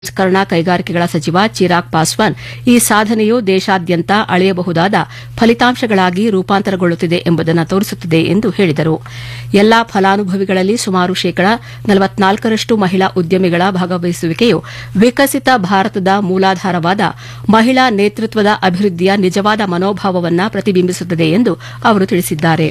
ಸಂಸ್ಕರಣಾ ಕೈಗಾರಿಕೆಗಳ ಸಚಿವ ಚಿರಾಗ್ ಪಾಸ್ವಾನ್ ಈ ಸಾಧನೆಯು ದೇಶಾದ್ಯಂತ ಅಳೆಯಬಹುದಾದ ಫಲಿತಾಂಶಗಳಾಗಿ ರೂಪಾಂತರಗೊಳ್ಳುತ್ತಿದೆ ಎಂಬುದನ್ನು ತೋರಿಸುತ್ತದೆ ಎಂದು ಹೇಳಿದರು ಎಲ್ಲಾ ಫಲಾನುಭವಿಗಳಲ್ಲಿ ಸುಮಾರು ಶೇಕಡ ನಲವತ್ನಾಲ್ಕರಷ್ಟು ಮಹಿಳಾ ಉದ್ಯಮಿಗಳ ಭಾಗವಹಿಸುವಿಕೆಯು ವಿಕಸಿತ ಭಾರತದ ಮೂಲಾಧಾರವಾದ ಮಹಿಳಾ ನೇತೃತ್ವದ ಅಭಿವೃದ್ಧಿಯ ನಿಜವಾದ ಮನೋಭಾವವನ್ನು ಪ್ರತಿಬಿಂಬಿಸುತ್ತದೆ ಎಂದು ಅವರು ತಿಳಿಸಿದ್ದಾರೆ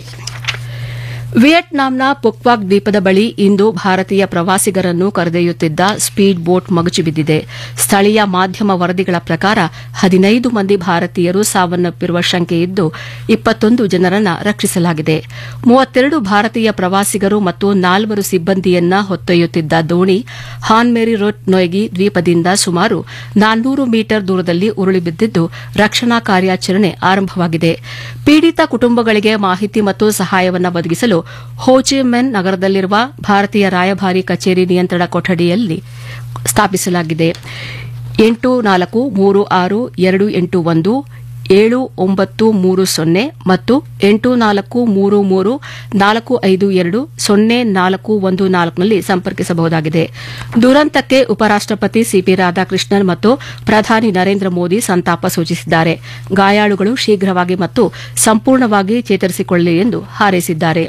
ವಿಯೆಟ್ನಾಂನ ಪುಕ್ವಾಕ್ ದ್ವೀಪದ ಬಳಿ ಇಂದು ಭಾರತೀಯ ಪ್ರವಾಸಿಗರನ್ನು ಕರೆದೊಯ್ಯುತ್ತಿದ್ದ ಸ್ಪೀಡ್ ಬೋಟ್ ಮಗುಚಿ ಬಿದ್ದಿದೆ ಸ್ಥಳೀಯ ಮಾಧ್ಯಮ ವರದಿಗಳ ಪ್ರಕಾರ ಹದಿನೈದು ಮಂದಿ ಭಾರತೀಯರು ಸಾವನ್ನಪ್ಪಿರುವ ಶಂಕೆಯಿದ್ದು ಇಪ್ಪತ್ತೊಂದು ಜನರನ್ನು ರಕ್ಷಿಸಲಾಗಿದೆ ಮೂವತ್ತೆರಡು ಭಾರತೀಯ ಪ್ರವಾಸಿಗರು ಮತ್ತು ನಾಲ್ವರು ಸಿಬ್ಬಂದಿಯನ್ನ ಹೊತ್ತೊಯ್ಯುತ್ತಿದ್ದ ದೋಣಿ ಹಾನ್ಮೇರಿ ರೋಟ್ ನೊಯ್ಗಿ ದ್ವೀಪದಿಂದ ಸುಮಾರು ನಾನ್ನೂರು ಮೀಟರ್ ದೂರದಲ್ಲಿ ಉರುಳಿ ಬಿದ್ದಿದ್ದು ರಕ್ಷಣಾ ಕಾರ್ಯಾಚರಣೆ ಆರಂಭವಾಗಿದೆ ಪೀಡಿತ ಕುಟುಂಬಗಳಿಗೆ ಮಾಹಿತಿ ಮತ್ತು ಸಹಾಯವನ್ನು ಒದಗಿಸಲು ಹೋಚಿಮೆನ್ ನಗರದಲ್ಲಿರುವ ಭಾರತೀಯ ರಾಯಭಾರಿ ಕಚೇರಿ ನಿಯಂತ್ರಣ ಕೊಠಡಿಯಲ್ಲಿ ಸ್ಥಾಪಿಸಲಾಗಿದೆ ಎಂಟು ನಾಲ್ಕು ಮೂರು ಆರು ಎರಡು ಎಂಟು ಒಂದು ಏಳು ಒಂಬತ್ತು ಮೂರು ಸೊನ್ನೆ ಮತ್ತು ಎಂಟು ನಾಲ್ಕು ಮೂರು ಮೂರು ನಾಲ್ಕು ಐದು ಎರಡು ಸೊನ್ನೆ ನಾಲ್ಕು ಒಂದು ನಾಲ್ಕುನಲ್ಲಿ ಸಂಪರ್ಕಿಸಬಹುದಾಗಿದೆ ದುರಂತಕ್ಕೆ ಉಪರಾಷ್ಟಪತಿ ಸಿಪಿ ರಾಧಾಕೃಷ್ಣನ್ ಮತ್ತು ಪ್ರಧಾನಿ ನರೇಂದ್ರ ಮೋದಿ ಸಂತಾಪ ಸೂಚಿಸಿದ್ದಾರೆ ಗಾಯಾಳುಗಳು ಶೀಘ್ರವಾಗಿ ಮತ್ತು ಸಂಪೂರ್ಣವಾಗಿ ಚೇತರಿಸಿಕೊಳ್ಳಲಿ ಎಂದು ಹಾರೈಸಿದ್ದಾರೆ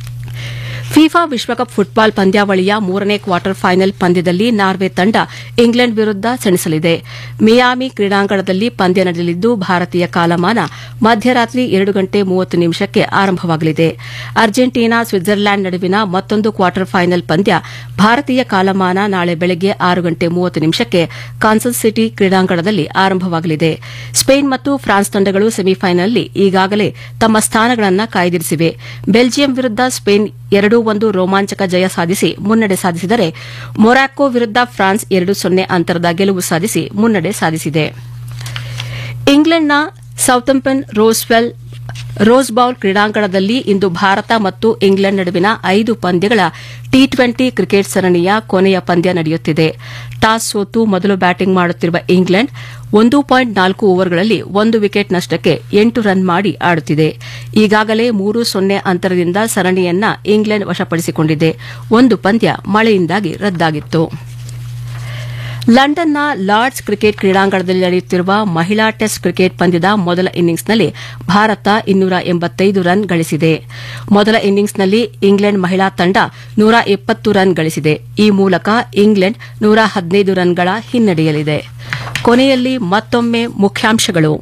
ಫಿಫಾ ವಿಶ್ವಕಪ್ ಫುಟ್ಬಾಲ್ ಪಂದ್ಯಾವಳಿಯ ಮೂರನೇ ಕ್ವಾರ್ಟರ್ ಫೈನಲ್ ಪಂದ್ಯದಲ್ಲಿ ನಾರ್ವೆ ತಂಡ ಇಂಗ್ಲೆಂಡ್ ವಿರುದ್ದ ಸೆಣಸಲಿದೆ ಮಿಯಾಮಿ ಕ್ರೀಡಾಂಗಣದಲ್ಲಿ ಪಂದ್ಯ ನಡೆಯಲಿದ್ದು ಭಾರತೀಯ ಕಾಲಮಾನ ಮಧ್ಯರಾತ್ರಿ ಎರಡು ಗಂಟೆ ಮೂವತ್ತು ನಿಮಿಷಕ್ಕೆ ಆರಂಭವಾಗಲಿದೆ ಅರ್ಜೆಂಟೀನಾ ಸ್ವಿಟ್ಜರ್ಲ್ಯಾಂಡ್ ನಡುವಿನ ಮತ್ತೊಂದು ಕ್ವಾರ್ಟರ್ ಫೈನಲ್ ಪಂದ್ಯ ಭಾರತೀಯ ಕಾಲಮಾನ ನಾಳೆ ಬೆಳಗ್ಗೆ ಆರು ಗಂಟೆ ಮೂವತ್ತು ನಿಮಿಷಕ್ಕೆ ಕಾನ್ಸಸ್ ಸಿಟಿ ಕ್ರೀಡಾಂಗಣದಲ್ಲಿ ಆರಂಭವಾಗಲಿದೆ ಸ್ಪೇನ್ ಮತ್ತು ಫ್ರಾನ್ಸ್ ತಂಡಗಳು ಸೆಮಿಫೈನಲ್ನಲ್ಲಿ ಈಗಾಗಲೇ ತಮ್ಮ ಸ್ಥಾನಗಳನ್ನು ಕಾಯ್ದಿರಿಸಿವೆ ಬೆಲ್ಜಿಯಂ ವಿರುದ್ದ ಸ್ಪೇನ್ ಎರಡು ಒಂದು ರೋಮಾಂಚಕ ಜಯ ಸಾಧಿಸಿ ಮುನ್ನಡೆ ಸಾಧಿಸಿದರೆ ಮೊರಾಕೊ ವಿರುದ್ದ ಫ್ರಾನ್ಸ್ ಎರಡು ಸೊನ್ನೆ ಅಂತರದ ಗೆಲುವು ಸಾಧಿಸಿ ಮುನ್ನಡೆ ಸಾಧಿಸಿದೆ ಇಂಗ್ಲೆಂಡ್ನ ಸೌತಂಪನ್ ರೋಸ್ವೆಲ್ ರೋಸ್ ಬೌಲ್ ಕ್ರೀಡಾಂಗಣದಲ್ಲಿ ಇಂದು ಭಾರತ ಮತ್ತು ಇಂಗ್ಲೆಂಡ್ ನಡುವಿನ ಐದು ಪಂದ್ಯಗಳ ಟಿ ಟ್ವೆಂಟಿ ಕ್ರಿಕೆಟ್ ಸರಣಿಯ ಕೊನೆಯ ಪಂದ್ಯ ನಡೆಯುತ್ತಿದೆ ಟಾಸ್ ಸೋತು ಮೊದಲು ಬ್ಯಾಟಿಂಗ್ ಮಾಡುತ್ತಿರುವ ಇಂಗ್ಲೆಂಡ್ ಒಂದು ಪಾಯಿಂಟ್ ನಾಲ್ಕು ಓವರ್ಗಳಲ್ಲಿ ಒಂದು ವಿಕೆಟ್ ನಷ್ಟಕ್ಕೆ ಎಂಟು ರನ್ ಮಾಡಿ ಆಡುತ್ತಿದೆ ಈಗಾಗಲೇ ಮೂರು ಸೊನ್ನೆ ಅಂತರದಿಂದ ಸರಣಿಯನ್ನ ಇಂಗ್ಲೆಂಡ್ ವಶಪಡಿಸಿಕೊಂಡಿದೆ ಒಂದು ಪಂದ್ಯ ಮಳೆಯಿಂದಾಗಿ ರದ್ದಾಗಿತ್ತು ಲಂಡನ್ನ ಲಾರ್ಡ್ಸ್ ಕ್ರಿಕೆಟ್ ಕ್ರೀಡಾಂಗಣದಲ್ಲಿ ನಡೆಯುತ್ತಿರುವ ಮಹಿಳಾ ಟೆಸ್ಟ್ ಕ್ರಿಕೆಟ್ ಪಂದ್ಯದ ಮೊದಲ ಇನ್ನಿಂಗ್ಸ್ನಲ್ಲಿ ಭಾರತ ಇನ್ನೂರ ಎಂಬತ್ತೈದು ರನ್ ಗಳಿಸಿದೆ ಮೊದಲ ಇನ್ನಿಂಗ್ಸ್ನಲ್ಲಿ ಇಂಗ್ಲೆಂಡ್ ಮಹಿಳಾ ತಂಡ ನೂರ ಎಪ್ಪತ್ತು ರನ್ ಗಳಿಸಿದೆ ಈ ಮೂಲಕ ಇಂಗ್ಲೆಂಡ್ ನೂರ ಹದಿನೈದು ರನ್ಗಳ ಹಿನ್ನಡೆಯಲಿದೆ ಕೊನೆಯಲ್ಲಿ ಮತ್ತೊಮ್ಮೆ ಮುಖ್ಯಾಂಶಗಳು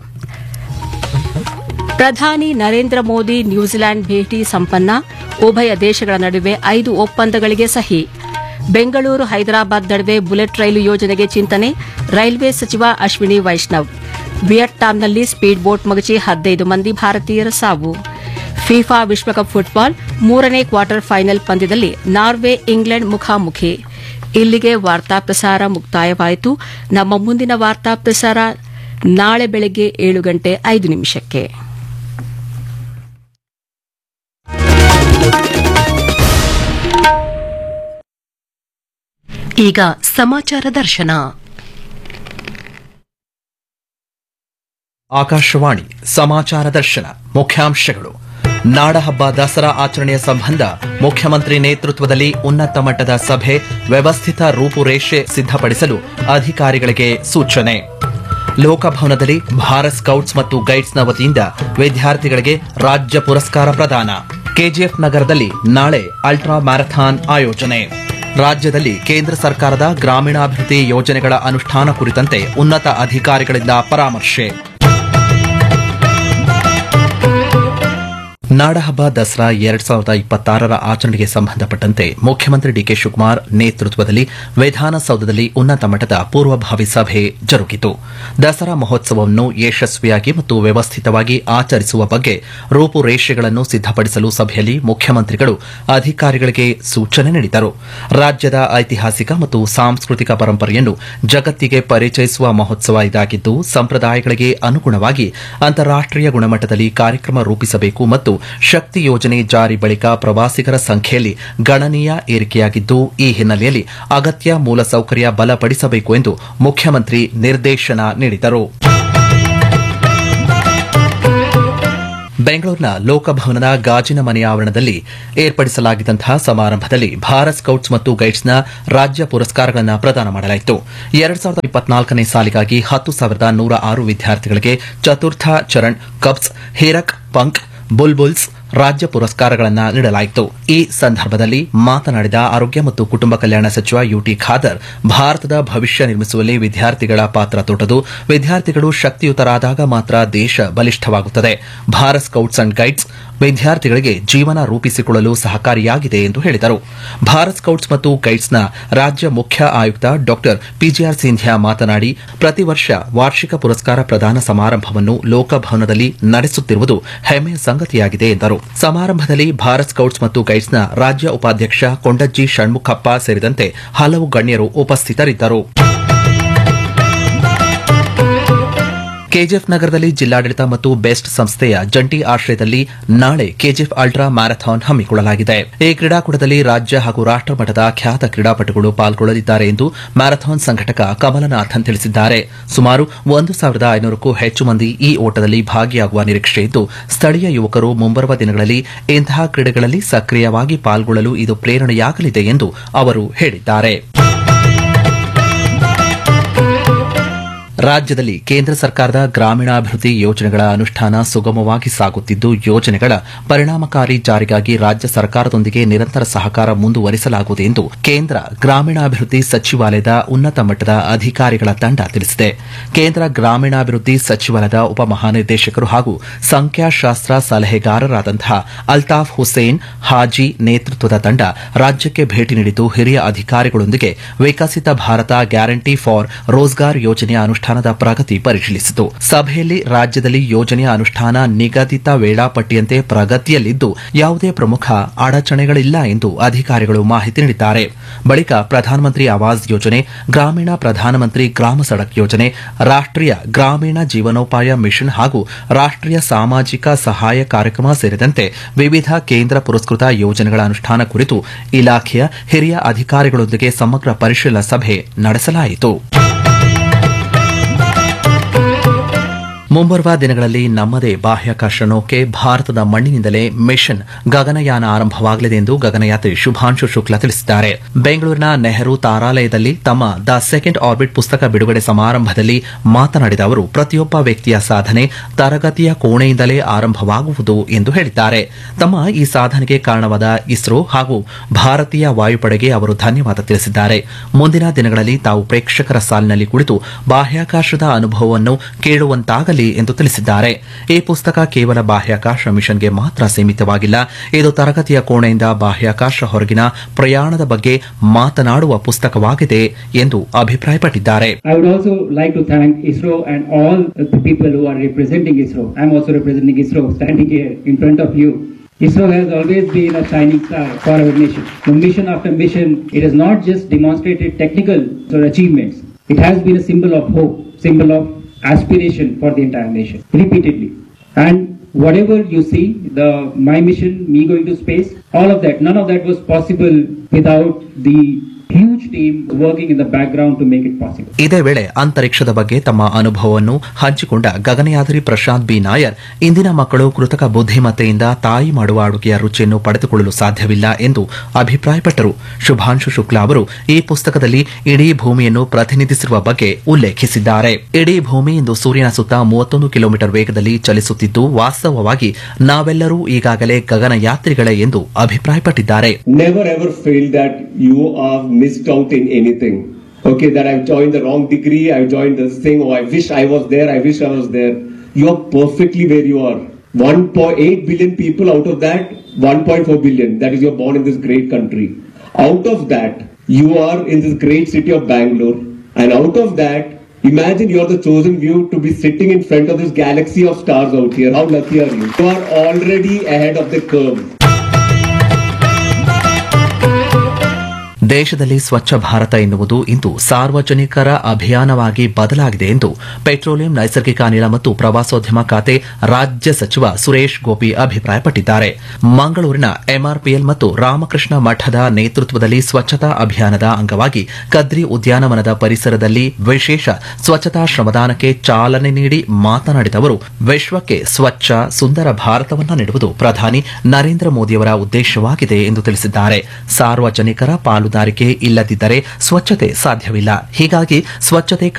ಪ್ರಧಾನಿ ನರೇಂದ್ರ ಮೋದಿ ನ್ಯೂಜಿಲೆಂಡ್ ಭೇಟಿ ಸಂಪನ್ನ ಉಭಯ ದೇಶಗಳ ನಡುವೆ ಐದು ಒಪ್ಪಂದಗಳಿಗೆ ಸಹಿ ಬೆಂಗಳೂರು ಹೈದರಾಬಾದ್ ನಡುವೆ ಬುಲೆಟ್ ರೈಲು ಯೋಜನೆಗೆ ಚಿಂತನೆ ರೈಲ್ವೆ ಸಚಿವ ಅಶ್ವಿನಿ ವೈಷ್ಣವ್ ವಿಯಟ್ನಾಂನಲ್ಲಿ ಸ್ಪೀಡ್ ಬೋಟ್ ಮಗುಚಿ ಹದಿನೈದು ಮಂದಿ ಭಾರತೀಯರ ಸಾವು ಫಿಫಾ ವಿಶ್ವಕಪ್ ಫುಟ್ಬಾಲ್ ಮೂರನೇ ಕ್ವಾರ್ಟರ್ ಫೈನಲ್ ಪಂದ್ಯದಲ್ಲಿ ನಾರ್ವೆ ಇಂಗ್ಲೆಂಡ್ ಮುಖಾಮುಖಿ ಇಲ್ಲಿಗೆ ವಾರ್ತಾ ಪ್ರಸಾರ ಮುಕ್ತಾಯವಾಯಿತು ನಮ್ಮ ಮುಂದಿನ ವಾರ್ತಾ ಪ್ರಸಾರ ನಾಳೆ ಬೆಳಗ್ಗೆ ಏಳು ಗಂಟೆ ಐದು ನಿಮಿಷಕ್ಕೆ ಈಗ ಸಮಾಚಾರ ದರ್ಶನ ಆಕಾಶವಾಣಿ ಸಮಾಚಾರ ದರ್ಶನ ಮುಖ್ಯಾಂಶಗಳು ನಾಡಹಬ್ಬ ದಸರಾ ಆಚರಣೆಯ ಸಂಬಂಧ ಮುಖ್ಯಮಂತ್ರಿ ನೇತೃತ್ವದಲ್ಲಿ ಉನ್ನತ ಮಟ್ಟದ ಸಭೆ ವ್ಯವಸ್ಥಿತ ರೂಪುರೇಷೆ ಸಿದ್ಧಪಡಿಸಲು ಅಧಿಕಾರಿಗಳಿಗೆ ಸೂಚನೆ ಲೋಕಭವನದಲ್ಲಿ ಭಾರತ್ ಸ್ಕೌಟ್ಸ್ ಮತ್ತು ಗೈಡ್ಸ್ನ ವತಿಯಿಂದ ವಿದ್ಯಾರ್ಥಿಗಳಿಗೆ ರಾಜ್ಯ ಪುರಸ್ಕಾರ ಪ್ರದಾನ ಕೆಜಿಎಫ್ ನಗರದಲ್ಲಿ ನಾಳೆ ಅಲ್ಟ್ರಾ ಮ್ಯಾರಥಾನ್ ಆಯೋಜನೆ ರಾಜ್ಯದಲ್ಲಿ ಕೇಂದ್ರ ಸರ್ಕಾರದ ಗ್ರಾಮೀಣಾಭಿವೃದ್ಧಿ ಯೋಜನೆಗಳ ಅನುಷ್ಠಾನ ಕುರಿತಂತೆ ಉನ್ನತ ಅಧಿಕಾರಿಗಳಿಂದ ಪರಾಮರ್ಶೆ ನಾಡಹಬ್ಬ ದಸರಾ ಎರಡ್ ಸಾವಿರದ ಇಪ್ಪತ್ತಾರರ ಆಚರಣೆಗೆ ಸಂಬಂಧಪಟ್ಟಂತೆ ಮುಖ್ಯಮಂತ್ರಿ ಡಿಕೆ ಶಿವಕುಮಾರ್ ನೇತೃತ್ವದಲ್ಲಿ ವಿಧಾನಸೌಧದಲ್ಲಿ ಉನ್ನತ ಮಟ್ಟದ ಪೂರ್ವಭಾವಿ ಸಭೆ ಜರುಗಿತು ದಸರಾ ಮಹೋತ್ಸವವನ್ನು ಯಶಸ್ವಿಯಾಗಿ ಮತ್ತು ವ್ಯವಸ್ಥಿತವಾಗಿ ಆಚರಿಸುವ ಬಗ್ಗೆ ರೂಪುರೇಷೆಗಳನ್ನು ಸಿದ್ದಪಡಿಸಲು ಸಭೆಯಲ್ಲಿ ಮುಖ್ಯಮಂತ್ರಿಗಳು ಅಧಿಕಾರಿಗಳಿಗೆ ಸೂಚನೆ ನೀಡಿದರು ರಾಜ್ಯದ ಐತಿಹಾಸಿಕ ಮತ್ತು ಸಾಂಸ್ಕೃತಿಕ ಪರಂಪರೆಯನ್ನು ಜಗತ್ತಿಗೆ ಪರಿಚಯಿಸುವ ಮಹೋತ್ಸವ ಇದಾಗಿದ್ದು ಸಂಪ್ರದಾಯಗಳಿಗೆ ಅನುಗುಣವಾಗಿ ಅಂತಾರಾಷ್ಟೀಯ ಗುಣಮಟ್ಟದಲ್ಲಿ ಕಾರ್ಯಕ್ರಮ ರೂಪಿಸಬೇಕು ಮತ್ತು ಶಕ್ತಿ ಯೋಜನೆ ಜಾರಿ ಬಳಿಕ ಪ್ರವಾಸಿಗರ ಸಂಖ್ಯೆಯಲ್ಲಿ ಗಣನೀಯ ಏರಿಕೆಯಾಗಿದ್ದು ಈ ಹಿನ್ನೆಲೆಯಲ್ಲಿ ಅಗತ್ಯ ಮೂಲಸೌಕರ್ಯ ಬಲಪಡಿಸಬೇಕು ಎಂದು ಮುಖ್ಯಮಂತ್ರಿ ನಿರ್ದೇಶನ ನೀಡಿದರು ಬೆಂಗಳೂರಿನ ಲೋಕಭವನದ ಗಾಜಿನ ಮನೆಯ ಆವರಣದಲ್ಲಿ ಏರ್ಪಡಿಸಲಾಗಿದ್ದಂತಹ ಸಮಾರಂಭದಲ್ಲಿ ಭಾರತ್ ಸ್ಕೌಟ್ಸ್ ಮತ್ತು ಗೈಡ್ಸ್ನ ರಾಜ್ಯ ಪುರಸ್ಕಾರಗಳನ್ನು ಪ್ರದಾನ ಮಾಡಲಾಯಿತು ಎರಡ್ ಸಾವಿರದ ಇಪ್ಪತ್ನಾಲ್ಕನೇ ಸಾಲಿಗಾಗಿ ಹತ್ತು ಸಾವಿರದ ನೂರ ಆರು ವಿದ್ಯಾರ್ಥಿಗಳಿಗೆ ಚತುರ್ಥ ಚರಣ್ ಕಪ್ಸ್ ಹೀರಕ್ ಪಂಕ್ ಬುಲ್ಬುಲ್ಸ್ ರಾಜ್ಯ ಪುರಸ್ಕಾರಗಳನ್ನು ನೀಡಲಾಯಿತು ಈ ಸಂದರ್ಭದಲ್ಲಿ ಮಾತನಾಡಿದ ಆರೋಗ್ಯ ಮತ್ತು ಕುಟುಂಬ ಕಲ್ಯಾಣ ಸಚಿವ ಯುಟಿ ಖಾದರ್ ಭಾರತದ ಭವಿಷ್ಯ ನಿರ್ಮಿಸುವಲ್ಲಿ ವಿದ್ಯಾರ್ಥಿಗಳ ಪಾತ್ರ ದೊಡ್ಡದು ವಿದ್ಯಾರ್ಥಿಗಳು ಶಕ್ತಿಯುತರಾದಾಗ ಮಾತ್ರ ದೇಶ ಬಲಿಷ್ಠವಾಗುತ್ತದೆ ಭಾರತ್ ಸ್ಕೌಟ್ಸ್ ಅಂಡ್ ಗೈಡ್ಸ್ ವಿದ್ಯಾರ್ಥಿಗಳಿಗೆ ಜೀವನ ರೂಪಿಸಿಕೊಳ್ಳಲು ಸಹಕಾರಿಯಾಗಿದೆ ಎಂದು ಹೇಳಿದರು ಭಾರತ್ ಸ್ಕೌಟ್ಸ್ ಮತ್ತು ಗೈಡ್ಸ್ನ ರಾಜ್ಯ ಮುಖ್ಯ ಆಯುಕ್ತ ಡಾಕ್ಟರ್ ಪಿಜಿಆರ್ ಸಿಂಧ್ಯಾ ಮಾತನಾಡಿ ಪ್ರತಿ ವರ್ಷ ವಾರ್ಷಿಕ ಪುರಸ್ಕಾರ ಪ್ರದಾನ ಸಮಾರಂಭವನ್ನು ಲೋಕಭವನದಲ್ಲಿ ನಡೆಸುತ್ತಿರುವುದು ಹೆಮ್ಮೆಯ ಸಂಗತಿಯಾಗಿದೆ ಎಂದರು ಸಮಾರಂಭದಲ್ಲಿ ಭಾರತ್ ಸ್ಕೌಟ್ಸ್ ಮತ್ತು ಗೈಡ್ಸ್ನ ರಾಜ್ಯ ಉಪಾಧ್ಯಕ್ಷ ಕೊಂಡಜ್ಜಿ ಷಣ್ಮುಖಪ್ಪ ಸೇರಿದಂತೆ ಹಲವು ಗಣ್ಯರು ಉಪಸ್ಥಿತರಿದ್ದರು ಕೆಜಿಎಫ್ ನಗರದಲ್ಲಿ ಜಿಲ್ಲಾಡಳಿತ ಮತ್ತು ಬೆಸ್ಟ್ ಸಂಸ್ಥೆಯ ಜಂಟಿ ಆಶ್ರಯದಲ್ಲಿ ನಾಳೆ ಕೆಜಿಎಫ್ ಅಲ್ಟ್ರಾ ಮ್ಯಾರಥಾನ್ ಹಮ್ಮಿಕೊಳ್ಳಲಾಗಿದೆ ಈ ಕ್ರೀಡಾಕೂಟದಲ್ಲಿ ರಾಜ್ಯ ಹಾಗೂ ರಾಷ್ಟ್ರ ಮಟ್ಟದ ಖ್ಯಾತ ಕ್ರೀಡಾಪಟುಗಳು ಪಾಲ್ಗೊಳ್ಳಲಿದ್ದಾರೆ ಎಂದು ಮ್ಯಾರಥಾನ್ ಸಂಘಟಕ ಕಮಲನಾಥನ್ ತಿಳಿಸಿದ್ದಾರೆ ಸುಮಾರು ಒಂದು ಸಾವಿರದ ಐನೂರಕ್ಕೂ ಹೆಚ್ಚು ಮಂದಿ ಈ ಓಟದಲ್ಲಿ ಭಾಗಿಯಾಗುವ ನಿರೀಕ್ಷೆ ಇದ್ದು ಸ್ಥಳೀಯ ಯುವಕರು ಮುಂಬರುವ ದಿನಗಳಲ್ಲಿ ಇಂತಹ ಕ್ರೀಡೆಗಳಲ್ಲಿ ಸಕ್ರಿಯವಾಗಿ ಪಾಲ್ಗೊಳ್ಳಲು ಇದು ಪ್ರೇರಣೆಯಾಗಲಿದೆ ಎಂದು ಅವರು ಹೇಳಿದ್ದಾರೆ ರಾಜ್ಯದಲ್ಲಿ ಕೇಂದ್ರ ಸರ್ಕಾರದ ಗ್ರಾಮೀಣಾಭಿವೃದ್ಧಿ ಯೋಜನೆಗಳ ಅನುಷ್ಠಾನ ಸುಗಮವಾಗಿ ಸಾಗುತ್ತಿದ್ದು ಯೋಜನೆಗಳ ಪರಿಣಾಮಕಾರಿ ಜಾರಿಗಾಗಿ ರಾಜ್ಯ ಸರ್ಕಾರದೊಂದಿಗೆ ನಿರಂತರ ಸಹಕಾರ ಮುಂದುವರಿಸಲಾಗುವುದು ಎಂದು ಕೇಂದ್ರ ಗ್ರಾಮೀಣಾಭಿವೃದ್ಧಿ ಸಚಿವಾಲಯದ ಉನ್ನತ ಮಟ್ಟದ ಅಧಿಕಾರಿಗಳ ತಂಡ ತಿಳಿಸಿದೆ ಕೇಂದ್ರ ಗ್ರಾಮೀಣಾಭಿವೃದ್ಧಿ ಸಚಿವಾಲಯದ ಉಪಮಹಾನಿರ್ದೇಶಕರು ಹಾಗೂ ಸಂಖ್ಯಾಶಾಸ್ತ್ರ ಸಲಹೆಗಾರರಾದಂತಹ ಅಲ್ತಾಫ್ ಹುಸೇನ್ ಹಾಜಿ ನೇತೃತ್ವದ ತಂಡ ರಾಜ್ಯಕ್ಕೆ ಭೇಟಿ ನೀಡಿದ್ದು ಹಿರಿಯ ಅಧಿಕಾರಿಗಳೊಂದಿಗೆ ವಿಕಸಿತ ಭಾರತ ಗ್ಯಾರಂಟಿ ಫಾರ್ ರೋಜ್ಗಾರ್ ಯೋಜನೆಯ ಅನುಷ್ಠಾನದ ಪ್ರಗತಿ ಪರಿಶೀಲಿಸಿತು ಸಭೆಯಲ್ಲಿ ರಾಜ್ಯದಲ್ಲಿ ಯೋಜನೆಯ ಅನುಷ್ಠಾನ ನಿಗದಿತ ವೇಳಾಪಟ್ಟಿಯಂತೆ ಪ್ರಗತಿಯಲ್ಲಿದ್ದು ಯಾವುದೇ ಪ್ರಮುಖ ಅಡಚಣೆಗಳಿಲ್ಲ ಎಂದು ಅಧಿಕಾರಿಗಳು ಮಾಹಿತಿ ನೀಡಿದ್ದಾರೆ ಬಳಿಕ ಪ್ರಧಾನಮಂತ್ರಿ ಆವಾಸ್ ಯೋಜನೆ ಗ್ರಾಮೀಣ ಪ್ರಧಾನಮಂತ್ರಿ ಗ್ರಾಮ ಸಡಕ್ ಯೋಜನೆ ರಾಷ್ಟ್ರೀಯ ಗ್ರಾಮೀಣ ಜೀವನೋಪಾಯ ಮಿಷನ್ ಹಾಗೂ ರಾಷ್ಟ್ರೀಯ ಸಾಮಾಜಿಕ ಸಹಾಯ ಕಾರ್ಯಕ್ರಮ ಸೇರಿದಂತೆ ವಿವಿಧ ಕೇಂದ್ರ ಪುರಸ್ಕೃತ ಯೋಜನೆಗಳ ಅನುಷ್ಠಾನ ಕುರಿತು ಇಲಾಖೆಯ ಹಿರಿಯ ಅಧಿಕಾರಿಗಳೊಂದಿಗೆ ಸಮಗ್ರ ಪರಿಶೀಲನಾ ಸಭೆ ನಡೆಸಲಾಯಿತು ಮುಂಬರುವ ದಿನಗಳಲ್ಲಿ ನಮ್ಮದೇ ಬಾಹ್ಯಾಕಾಶ ನೌಕೆ ಭಾರತದ ಮಣ್ಣಿನಿಂದಲೇ ಮಿಷನ್ ಗಗನಯಾನ ಆರಂಭವಾಗಲಿದೆ ಎಂದು ಗಗನಯಾತ್ರಿ ಶುಭಾಂಶು ಶುಕ್ಲಾ ತಿಳಿಸಿದ್ದಾರೆ ಬೆಂಗಳೂರಿನ ನೆಹರು ತಾರಾಲಯದಲ್ಲಿ ತಮ್ಮ ದ ಸೆಕೆಂಡ್ ಆರ್ಬಿಟ್ ಪುಸ್ತಕ ಬಿಡುಗಡೆ ಸಮಾರಂಭದಲ್ಲಿ ಮಾತನಾಡಿದ ಅವರು ಪ್ರತಿಯೊಬ್ಬ ವ್ಯಕ್ತಿಯ ಸಾಧನೆ ತರಗತಿಯ ಕೋಣೆಯಿಂದಲೇ ಆರಂಭವಾಗುವುದು ಎಂದು ಹೇಳಿದ್ದಾರೆ ತಮ್ಮ ಈ ಸಾಧನೆಗೆ ಕಾರಣವಾದ ಇಸ್ರೋ ಹಾಗೂ ಭಾರತೀಯ ವಾಯುಪಡೆಗೆ ಅವರು ಧನ್ಯವಾದ ತಿಳಿಸಿದ್ದಾರೆ ಮುಂದಿನ ದಿನಗಳಲ್ಲಿ ತಾವು ಪ್ರೇಕ್ಷಕರ ಸಾಲಿನಲ್ಲಿ ಕುಳಿತು ಬಾಹ್ಯಾಕಾಶದ ಅನುಭವವನ್ನು ಕೇಳುವಂತಾಗಲಿ ಎಂದು ತಿಳಿಸಿದ್ದಾರೆ ಈ ಪುಸ್ತಕ ಕೇವಲ ಬಾಹ್ಯಾಕಾಶ ಮಿಷನ್ಗೆ ಮಾತ್ರ ಸೀಮಿತವಾಗಿಲ್ಲ ಇದು ತರಗತಿಯ ಕೋಣೆಯಿಂದ ಬಾಹ್ಯಾಕಾಶ ಹೊರಗಿನ ಪ್ರಯಾಣದ ಬಗ್ಗೆ ಮಾತನಾಡುವ ಪುಸ್ತಕವಾಗಿದೆ ಎಂದು ಅಭಿಪ್ರಾಯಪಟ್ಟಿದ್ದಾರೆ I would also like to thank ISRO and all the people who are representing ISRO. I'm also representing ISRO standing here in front of you. ISRO has always been a shining star for our nation. So mission after mission, it has not just demonstrated technical achievements. It has been a symbol of hope, symbol of aspiration for the entire nation, repeatedly. And whatever you see, the my mission, me going to space, all of that, none of that was possible without the huge team working in the background to make it possible. ಇದೇ ವೇಳೆ ಅಂತರಿಕ್ಷದ ಬಗ್ಗೆ ತಮ್ಮ ಅನುಭವವನ್ನು ಹಂಚಿಕೊಂಡ ಗಗನಯಾತ್ರಿ Prashant B Nair ಇಂದಿನ ಮಕ್ಕಳು ಕೃತಕ ಬುದ್ಧಿಮತ್ತೆಯಿಂದ ತಾಯಿ ಮಾಡುವ ಅಡುಗೆಯ ರುಚಿಯನ್ನು ಪಡೆದುಕೊಳ್ಳಲು ಸಾಧ್ಯವಿಲ್ಲ ಎಂದು ಅಭಿಪ್ರಾಯಪಟ್ಟರು ಶುಭಾಂಶು ಶುಕ್ಲಾ ಅವರು ಈ ಪುಸ್ತಕದಲ್ಲಿ ಇಡೀ ಭೂಮಿಯನ್ನು ಪ್ರತಿನಿಧಿಸಿರುವ ಬಗ್ಗೆ ಉಲ್ಲೇಖಿಸಿದ್ದಾರೆ ಇಡೀ ಭೂಮಿ ಇಂದು ಸೂರ್ಯನ ಸುತ್ತ ಮೂವತ್ತೊಂದು ಕಿಲೋಮೀಟರ್ ವೇಗದಲ್ಲಿ ಚಲಿಸುತ್ತಿದ್ದು ವಾಸ್ತವವಾಗಿ ನಾವೆಲ್ಲರೂ ಈಗಾಗಲೇ ಗಗನಯಾತ್ರಿಗಳೇ ಎಂದು ಅಭಿಪ್ರಾಯಪಟ್ಟಿದ್ದಾರೆ never ever feel that you are missed out in anything. Okay, that I've joined the wrong degree, I've joined this thing, oh, I wish I was there, I wish I was there. You're perfectly where you are. 1.8 billion people out of that, 1.4 billion, that is, you're born in this great country. Out of that, you are in this great city of Bangalore, and out of that, imagine you're the chosen few to be sitting in front of this galaxy of stars out here. How lucky are you? You are already ahead of the curve. ದೇಶದಲ್ಲಿ ಸ್ವಚ್ಛ ಭಾರತ ಎನ್ನುವುದು ಇಂದು ಸಾರ್ವಜನಿಕರ ಅಭಿಯಾನವಾಗಿ ಬದಲಾಗಿದೆ ಎಂದು petroleum ನೈಸರ್ಗಿಕ ಅನಿಲ ಮತ್ತು ಪ್ರವಾಸೋದ್ಯಮ ಖಾತೆ ರಾಜ್ಯ ಸಚಿವ ಸುರೇಶ್ ಗೋಪಿ ಅಭಿಪ್ರಾಯಪಟ್ಟಿದ್ದಾರೆ ಮಂಗಳೂರಿನ ಎಂಆರ್ಪಿಎಲ್ ಮತ್ತು ರಾಮಕೃಷ್ಣ ಮಠದ ನೇತೃತ್ವದಲ್ಲಿ ಸ್ವಚ್ಛತಾ ಅಭಿಯಾನದ ಅಂಗವಾಗಿ ಕದ್ರಿ ಉದ್ಯಾನವನದ ಪರಿಸರದಲ್ಲಿ ವಿಶೇಷ ಸ್ವಚ್ಛತಾ ಶ್ರಮದಾನಕ್ಕೆ ಚಾಲನೆ ನೀಡಿ ಮಾತನಾಡಿದ ಅವರು ವಿಶ್ವಕ್ಕೆ ಸ್ವಚ್ಛ ಸುಂದರ ಭಾರತವನ್ನ ನೀಡುವುದು ಪ್ರಧಾನಿ ನರೇಂದ್ರ ಮೋದಿಯವರ ಉದ್ದೇಶವಾಗಿದೆ ಎಂದು ತಿಳಿಸಿದ್ದಾರೆ ಸಾರ್ವಜನಿಕರ ಪಾಲುದಾರಿಕೆ ಇಲ್ಲದಿದ್ದರೆ ಸ್ವಚ್ಛತೆ ಸಾಧ್ಯವಿಲ್ಲ ಹೀಗಾಗಿ ಸ್ವಚ್ಛತೆ